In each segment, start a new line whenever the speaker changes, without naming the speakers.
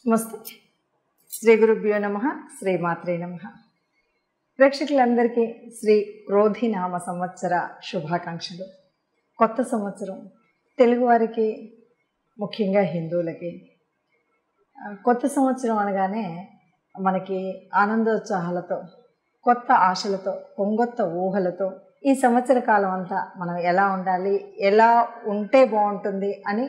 నమస్తే శ్రీ గురుభ్యో నమ శ్రీమాత్రే నమ ప్రేక్షకులందరికీ శ్రీ క్రోధినామ సంవత్సర శుభాకాంక్షలు కొత్త సంవత్సరం తెలుగువారికి ముఖ్యంగా హిందువులకి ఆ, కొత్త సంవత్సరం అనగానే మనకి ఆనందోత్సాహాలతో కొత్త ఆశలతో పొంగొత్త ఊహలతో ఈ సంవత్సర కాలం అంతా మనం ఎలా ఉండాలి ఎలా ఉంటే బాగుంటుంది అని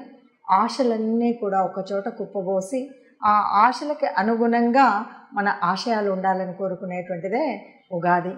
ఆశలన్నీ కూడా ఒకచోట కుప్పబోసి ఆ ఆశలకి అనుగుణంగా మన ఆశయాలు ఉండాలని కోరుకునేటువంటిదే ఉగాది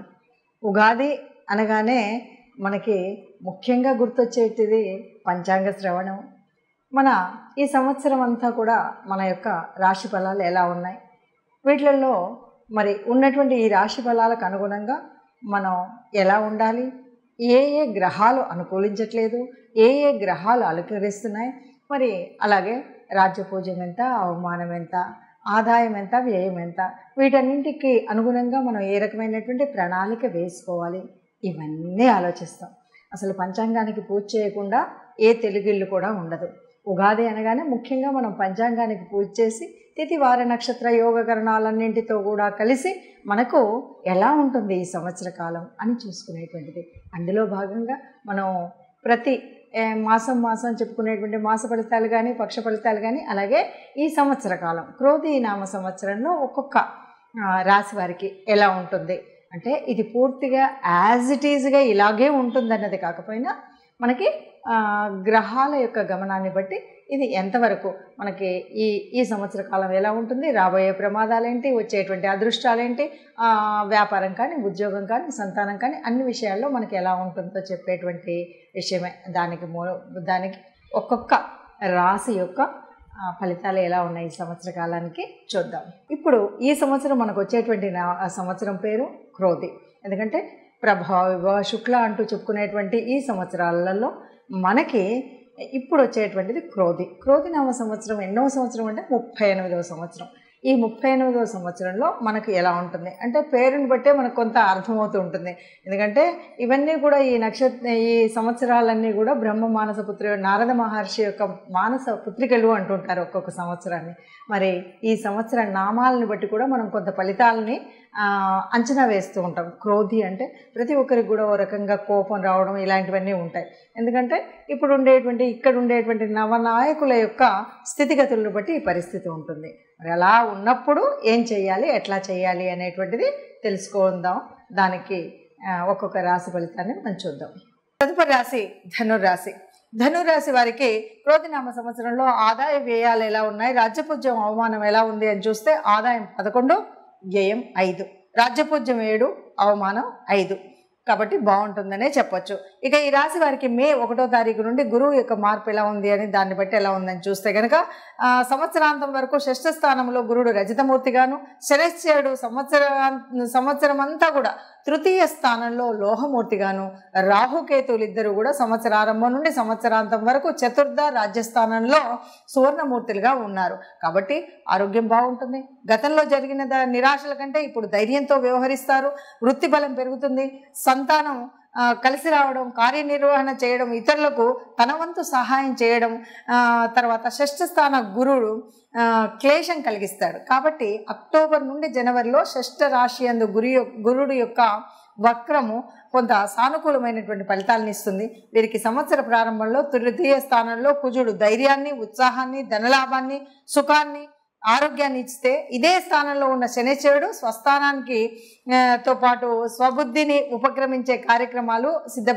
ఉగాది అనగానే మనకి ముఖ్యంగా గుర్తొచ్చేటిది పంచాంగ శ్రవణం మన ఈ సంవత్సరం అంతా కూడా మన యొక్క రాశి ఫలాలు ఎలా ఉన్నాయి వీటిలలో మరి ఉన్నటువంటి ఈ రాశి ఫలాలకు అనుగుణంగా మనం ఎలా ఉండాలి ఏ ఏ గ్రహాలు అనుకూలించట్లేదు ఏ ఏ గ్రహాలు అలంకరిస్తున్నాయి మరి అలాగే రాజ్యపూజ్యం ఎంత అవమానం ఎంత ఆదాయం ఎంత వ్యయం ఎంత వీటన్నింటికి అనుగుణంగా మనం ఏ రకమైనటువంటి ప్రణాళిక వేసుకోవాలి ఇవన్నీ ఆలోచిస్తాం అసలు పంచాంగానికి పూజ చేయకుండా ఏ తెలుగిల్లు కూడా ఉండదు ఉగాది అనగానే ముఖ్యంగా మనం పంచాంగానికి పూజ చేసి తిథి వార నక్షత్ర యోగకరణాలన్నింటితో కూడా కలిసి మనకు ఎలా ఉంటుంది ఈ సంవత్సర కాలం అని చూసుకునేటువంటిది అందులో భాగంగా మనం ప్రతి ఏ, మాసం మాసం చెప్పుకునేటువంటి మాస ఫలితాలు కానీ పక్ష ఫలితాలు కానీ అలాగే ఈ సంవత్సర కాలం క్రోధి నామ సంవత్సరంలో ఒక్కొక్క ఆ, రాశి వారికి ఎలా ఉంటుంది అంటే ఇది పూర్తిగా యాజ్ ఇట్ ఈజ్గా ఇలాగే ఉంటుందన్నది కాకపోయినా మనకి ఆ, గ్రహాల యొక్క గమనాన్ని బట్టి ఇది ఎంతవరకు మనకి ఈ ఈ సంవత్సర కాలం ఎలా ఉంటుంది రాబోయే ప్రమాదాలేంటి వచ్చేటువంటి అదృష్టాలేంటి ఆ, వ్యాపారం కానీ ఉద్యోగం కానీ సంతానం కానీ అన్ని విషయాల్లో మనకి ఎలా ఉంటుందో చెప్పేటువంటి విషయమే దానికి మూ దానికి ఒక్కొక్క రాశి యొక్క ఆ, ఫలితాలు ఎలా ఉన్నాయి ఈ సంవత్సర కాలానికి చూద్దాం ఇప్పుడు ఈ సంవత్సరం మనకు వచ్చేటువంటి నా ఆ సంవత్సరం పేరు క్రోధి ఎందుకంటే ప్రభావ విభవ శుక్ల అంటూ చెప్పుకునేటువంటి ఈ సంవత్సరాలలో మనకి ఇప్పుడు వచ్చేటువంటిది క్రోధి క్రోధి నామ సంవత్సరం ఎన్నో సంవత్సరం అంటే ముప్పై ఎనిమిదవ సంవత్సరం ఈ ముప్పై ఎనిమిదవ సంవత్సరంలో మనకు ఎలా ఉంటుంది అంటే పేరుని బట్టే మనకు కొంత అర్థమవుతూ ఉంటుంది ఎందుకంటే ఇవన్నీ కూడా ఈ నక్షత్ర ఈ సంవత్సరాలన్నీ కూడా బ్రహ్మ మానస పుత్రి నారద మహర్షి యొక్క మానస పుత్రికలు అంటుంటారు ఒక్కొక్క సంవత్సరాన్ని మరి ఈ సంవత్సర నామాలని బట్టి కూడా మనం కొంత ఫలితాలని ఆ, అంచనా వేస్తూ ఉంటాం క్రోధి అంటే ప్రతి ఒక్కరికి కూడా ఓ రకంగా కోపం రావడం ఇలాంటివన్నీ ఉంటాయి ఎందుకంటే ఇప్పుడు ఉండేటువంటి ఇక్కడ ఉండేటువంటి నవనాయకుల యొక్క స్థితిగతులను బట్టి ఈ పరిస్థితి ఉంటుంది మరి అలా ఉన్నప్పుడు ఏం చేయాలి ఎట్లా చేయాలి అనేటువంటిది తెలుసుకుందాం దానికి ఆ, ఒక్కొక్క రాశి ఫలితాన్ని మనం చూద్దాం తదుపరి రాశి ధనుర్రాశి ధనురాశి వారికి క్రోధినామ సంవత్సరంలో ఆదాయ వ్యయాలు ఎలా ఉన్నాయి రాజ్యపూజ్యం అవమానం ఎలా ఉంది అని చూస్తే ఆదాయం పదకొండు వ్యయం ఐదు రాజ్యపూజ్యం ఏడు అవమానం ఐదు కాబట్టి బాగుంటుందనే చెప్పొచ్చు ఇక ఈ రాశి వారికి మే ఒకటో తారీఖు నుండి గురువు యొక్క మార్పు ఎలా ఉంది అని దాన్ని బట్టి ఎలా ఉందని చూస్తే కనుక ఆ, సంవత్సరాంతం వరకు షష్ఠ స్థానంలో గురుడు రజితమూర్తిగాను శనిశ్చరుడు సంవత్సర సంవత్సరం అంతా కూడా తృతీయ స్థానంలో లోహమూర్తిగాను రాహుకేతువులు ఇద్దరు కూడా సంవత్సరారంభం నుండి సంవత్సరాంతం వరకు చతుర్థ రాజ్యస్థానంలో సువర్ణమూర్తులుగా ఉన్నారు కాబట్టి ఆరోగ్యం బాగుంటుంది గతంలో జరిగిన ద- నిరాశల కంటే ఇప్పుడు ధైర్యంతో వ్యవహరిస్తారు వృత్తి బలం పెరుగుతుంది సంతానం ఆ, కలిసి రావడం కార్యనిర్వహణ చేయడం ఇతరులకు తన వంతు సహాయం చేయడం ఆ, తర్వాత షష్ఠ స్థాన గురుడు ఆ, క్లేశం కలిగిస్తాడు కాబట్టి అక్టోబర్ నుండి జనవరిలో షష్ఠ రాశి అందు గురి యొ- గురుడు యొక్క వక్రము కొంత సానుకూలమైనటువంటి ఫలితాలను ఇస్తుంది వీరికి సంవత్సర ప్రారంభంలో తృతీయ స్థానంలో కుజుడు ధైర్యాన్ని ఉత్సాహాన్ని ధనలాభాన్ని సుఖాన్ని ఆరోగ్యాన్ని ఇస్తే ఇదే స్థానంలో ఉన్న శనిశ్వరుడు స్వస్థానానికి ఆ, తో పాటు స్వబుద్ధిని ఉపక్రమించే కార్యక్రమాలు సిద్ధ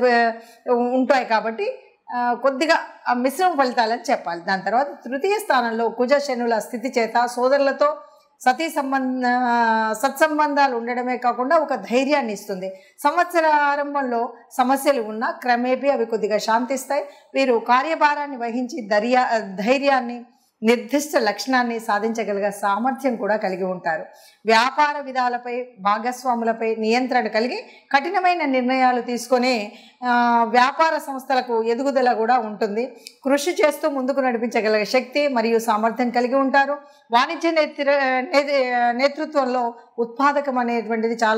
ఉంటాయి కాబట్టి ఆ, కొద్దిగా ఆ మిశ్రమ ఫలితాలని చెప్పాలి దాని తర్వాత తృతీయ స్థానంలో కుజ శనుల స్థితి చేత సోదరులతో సతీ సంబంధ సత్సంబంధాలు ఉండడమే కాకుండా ఒక ధైర్యాన్ని ఇస్తుంది సంవత్సర ఆరంభంలో సమస్యలు ఉన్నా క్రమేపీ అవి కొద్దిగా శాంతిస్తాయి వీరు కార్యభారాన్ని వహించి ధైర్య ధైర్యాన్ని నిర్దిష్ట లక్షణాన్ని సాధించగలిగే సామర్థ్యం కూడా కలిగి ఉంటారు వ్యాపార విధాలపై భాగస్వాములపై నియంత్రణ కలిగి కఠినమైన నిర్ణయాలు తీసుకొని ఆ, వ్యాపార సంస్థలకు ఎదుగుదల కూడా ఉంటుంది కృషి చేస్తూ ముందుకు నడిపించగలిగే శక్తి మరియు సామర్థ్యం కలిగి ఉంటారు వాణిజ్య నేతృ నేతృత్వంలో ఉత్పాదకం అనేటువంటిది చాలా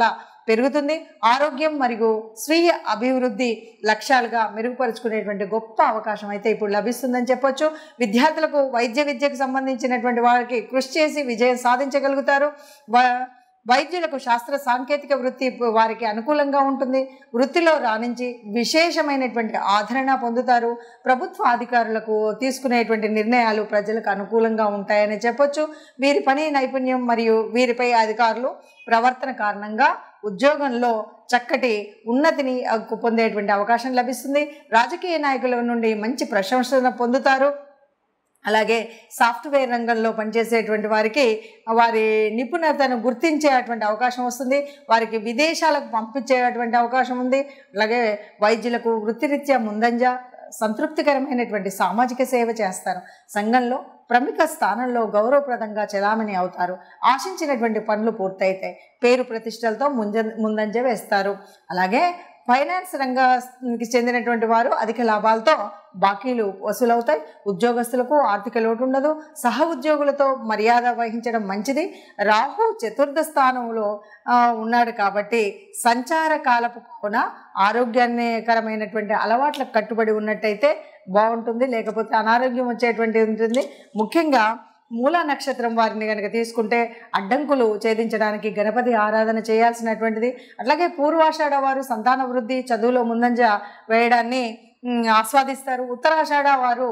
పెరుగుతుంది ఆరోగ్యం మరియు స్వీయ అభివృద్ధి లక్ష్యాలుగా మెరుగుపరుచుకునేటువంటి గొప్ప అవకాశం అయితే ఇప్పుడు లభిస్తుందని చెప్పొచ్చు విద్యార్థులకు వైద్య విద్యకు సంబంధించినటువంటి వారికి కృషి చేసి విజయం సాధించగలుగుతారు వా- వైద్యులకు శాస్త్ర సాంకేతిక వృత్తి వారికి అనుకూలంగా ఉంటుంది వృత్తిలో రాణించి విశేషమైనటువంటి ఆదరణ పొందుతారు ప్రభుత్వ అధికారులకు తీసుకునేటువంటి నిర్ణయాలు ప్రజలకు అనుకూలంగా ఉంటాయని చెప్పొచ్చు వీరి పని నైపుణ్యం మరియు వీరిపై అధికారులు ప్రవర్తన కారణంగా ఉద్యోగంలో చక్కటి ఉన్నతిని ఆ, పొందేటువంటి అవకాశం లభిస్తుంది రాజకీయ నాయకుల నుండి మంచి ప్రశంసన పొందుతారు అలాగే సాఫ్ట్వేర్ రంగంలో పనిచేసేటువంటి వారికి వారి నిపుణతను గుర్తించేటువంటి అవకాశం వస్తుంది వారికి విదేశాలకు పంపించేటువంటి అవకాశం ఉంది అలాగే వైద్యులకు వృత్తిరీత్యా ముందంజ సంతృప్తికరమైనటువంటి సామాజిక సేవ చేస్తారు సంఘంలో ప్రముఖ స్థానంలో గౌరవప్రదంగా చెలామణి అవుతారు ఆశించినటువంటి పనులు పూర్తయితాయి పేరు ప్రతిష్టలతో ముంజ ముందంజ వేస్తారు అలాగే ఫైనాన్స్ రంగానికి చెందినటువంటి వారు అధిక లాభాలతో బాకీలు వసూలవుతాయి ఉద్యోగస్తులకు ఆర్థిక లోటు ఉండదు సహ ఉద్యోగులతో మర్యాద వహించడం మంచిది రాహు చతుర్థ స్థానంలో ఆ, ఉన్నాడు కాబట్టి సంచార కాలపు కూడా ఆరోగ్యాన్నికరమైనటువంటి అలవాట్లకు కట్టుబడి ఉన్నట్టయితే బాగుంటుంది లేకపోతే అనారోగ్యం వచ్చేటువంటి ఉంటుంది ముఖ్యంగా మూలా నక్షత్రం వారిని కనుక తీసుకుంటే అడ్డంకులు ఛేదించడానికి గణపతి ఆరాధన చేయాల్సినటువంటిది అట్లాగే పూర్వాషాఢ వారు సంతాన వృద్ధి చదువులో ముందంజ వేయడాన్ని మ్, ఆస్వాదిస్తారు ఉత్తరాషాఢ వారు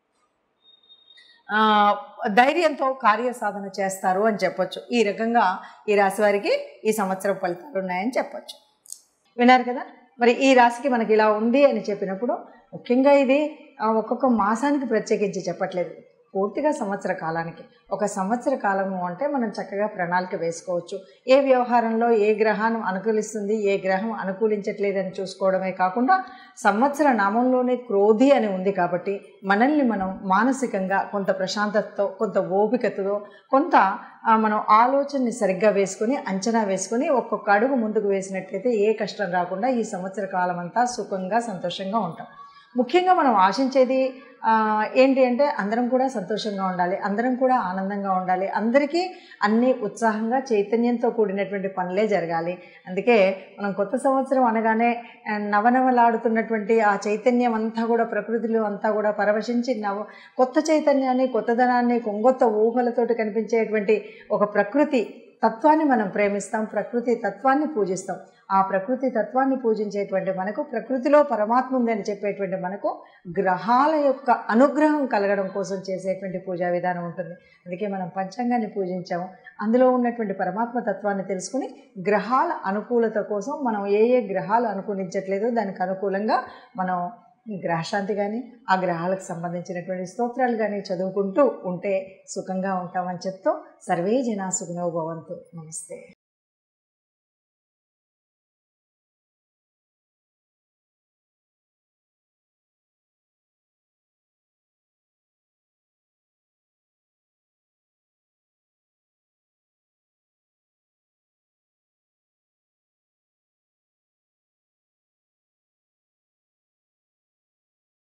ఆ, ధైర్యంతో కార్యసాధన చేస్తారు అని చెప్పొచ్చు ఈ రకంగా ఈ రాశి వారికి ఈ సంవత్సరం ఫలితాలు ఉన్నాయని చెప్పొచ్చు విన్నారు కదా మరి ఈ రాశికి మనకి ఇలా ఉంది అని చెప్పినప్పుడు ముఖ్యంగా ఇది ఆ, ఒక్కొక్క మాసానికి ప్రత్యేకించి చెప్పట్లేదు పూర్తిగా సంవత్సర కాలానికి ఒక సంవత్సర కాలము అంటే మనం చక్కగా ప్రణాళిక వేసుకోవచ్చు ఏ వ్యవహారంలో ఏ గ్రహాన్ని అనుకూలిస్తుంది ఏ గ్రహం అనుకూలించట్లేదని చూసుకోవడమే కాకుండా సంవత్సర నామంలోనే క్రోధి అని ఉంది కాబట్టి మనల్ని మనం మానసికంగా కొంత ప్రశాంతతతో కొంత ఓపికతో కొంత ఆ, మనం ఆలోచనని సరిగ్గా వేసుకొని అంచనా వేసుకొని ఒక్కొక్క అడుగు ముందుకు వేసినట్లయితే ఏ కష్టం రాకుండా ఈ సంవత్సర కాలం అంతా సుఖంగా సంతోషంగా ఉంటాం ముఖ్యంగా మనం ఆశించేది ఆ, ఏంటి అంటే అందరం కూడా సంతోషంగా ఉండాలి అందరం కూడా ఆనందంగా ఉండాలి అందరికీ అన్ని ఉత్సాహంగా చైతన్యంతో కూడినటువంటి పనులే జరగాలి అందుకే మనం కొత్త సంవత్సరం అనగానే ఆ, నవనవలాడుతున్నటువంటి ఆ చైతన్యం అంతా కూడా ప్రకృతిలో అంతా కూడా పరవశించి నవ కొత్త చైతన్యాన్ని కొత్తదనాన్ని కొంగొత్త ఊహలతోటి కనిపించేటువంటి ఒక ప్రకృతి తత్వాన్ని మనం ప్రేమిస్తాం ప్రకృతి తత్వాన్ని పూజిస్తాం ఆ ప్రకృతి తత్వాన్ని పూజించేటువంటి మనకు ప్రకృతిలో పరమాత్మ ఉంది అని చెప్పేటువంటి మనకు గ్రహాల యొక్క అనుగ్రహం కలగడం కోసం చేసేటువంటి పూజా విధానం ఉంటుంది అందుకే మనం పంచాంగాన్ని పూజించాము అందులో ఉన్నటువంటి పరమాత్మ తత్వాన్ని తెలుసుకుని గ్రహాల అనుకూలత కోసం మనం ఏ ఏ గ్రహాలు అనుకూలించట్లేదో దానికి అనుకూలంగా మనం గ్రహశాంతి కానీ ఆ గ్రహాలకు సంబంధించినటువంటి స్తోత్రాలు కానీ చదువుకుంటూ ఉంటే సుఖంగా ఉంటామని చెప్తూ సర్వే జనా సుఖినో భవంతు నమస్తే